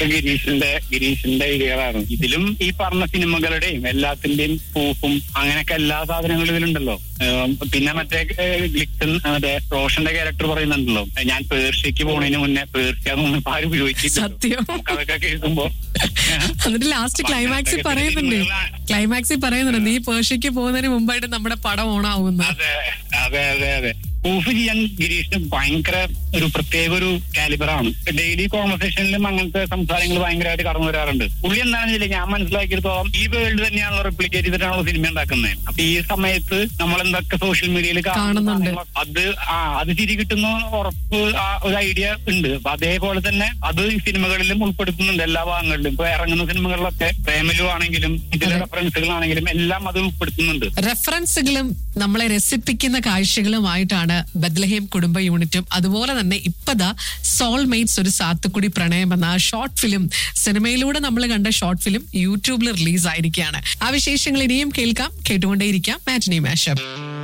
ഇതൊക്കെ ഗിരീഷിന്റെ ഗിരീഷിന്റെ ഐഡിയകളാണ് ഇതിലും ഈ പറഞ്ഞ സിനിമകളുടെയും എല്ലാത്തിന്റെയും പ്രൂഫും അങ്ങനെയൊക്കെ എല്ലാ സാധനങ്ങളും ഇതിലുണ്ടല്ലോ ഏം, പിന്നെ മറ്റേ ഏഹ്, ഗ്ലിക്സൺ മറ്റേ റോഷന്റെ ക്യാരക്ടർ പറയുന്നുണ്ടല്ലോ ഞാൻ പേർഷ്യക്ക് പോണതിന് മുന്നേ പേർഷ്യ എന്നൊന്നും ആരും ഉപയോഗിച്ചിട്ടില്ല സത്യം. നമുക്കതൊക്കെ കേൾക്കുമ്പോ എന്നിട്ട് ലാസ്റ്റ് ക്ലൈമാക്സിൽ അങ്ങനത്തെ പറയുന്നുണ്ട് സിനിമകളാണ്. ക്ലൈമാക്സിൽ പറയുന്നുണ്ട് നീ പേർഷ്യക്ക് പോകുന്നതിന് മുമ്പായിട്ട് നമ്മുടെ പടം ഓണാവുന്നു അതെ അതെ അതെ അതെ പ്രൂഫ് ചെയ്യാൻ ഗിരീഷിന് ഭയങ്കര ഒരു പ്രത്യേക ഒരു കാലിബറാണ് ഡെയിലി കോൺവെർസേഷനിലും അങ്ങനത്തെ സംസാരങ്ങൾ ഭയങ്കരമായിട്ട് കടന്നു വരാറുണ്ട് പുള്ളി എന്താണെന്ന് വെച്ചാൽ ഞാൻ മനസ്സിലാക്കിയെടുത്തോളം ഈ വേൾഡ് തന്നെയാണല്ലോ റിപ്ലിക്കേറ്റ് ചെയ്തിട്ടാണല്ലോ സിനിമ ഉണ്ടാക്കുന്നത് അപ്പൊ ഈ സമയത്ത് നമ്മൾ എന്തൊക്കെ സോഷ്യൽ മീഡിയയിൽ കാണുന്നുണ്ട്. അത് ആ അത് തിരി കിട്ടുന്ന ഉറപ്പ് ആ ഒരു ഐഡിയ ഉണ്ട് അപ്പൊ അതേപോലെ തന്നെ അത് ഈ സിനിമകളിലും ഉൾപ്പെടുത്തുന്നുണ്ട് എല്ലാ ഭാഗങ്ങളിലും ഇപ്പൊ ഇറങ്ങുന്ന സിനിമകളിലൊക്കെ പ്രേമലു ആണെങ്കിലും ഇതിലെ റെഫറൻസുകളാണെങ്കിലും എല്ലാം അത് ഉൾപ്പെടുത്തുന്നുണ്ട് റെഫറൻസുകളും നമ്മളെ രസിപ്പിക്കുന്ന കാഴ്ചകളുമായിട്ടാണ് ബദ്ലഹേം കുടുംബ യൂണിറ്റും അതുപോലെ തന്നെ ഇപ്പതാ സോൾമേറ്റ്സ് ഒരു സാത്തുക്കുടി പ്രണയം എന്ന ഷോർട്ട് ഫിലിം സിനിമയിലൂടെ നമ്മൾ കണ്ട ഷോർട്ട് ഫിലിം യൂട്യൂബിൽ റിലീസ് ആയിരിക്കുകയാണ് ആ വിശേഷങ്ങൾ ഇനിയും കേൾക്കാം കേട്ടുകൊണ്ടേയിരിക്കാം മാറ്റിനി മാഷപ്പ്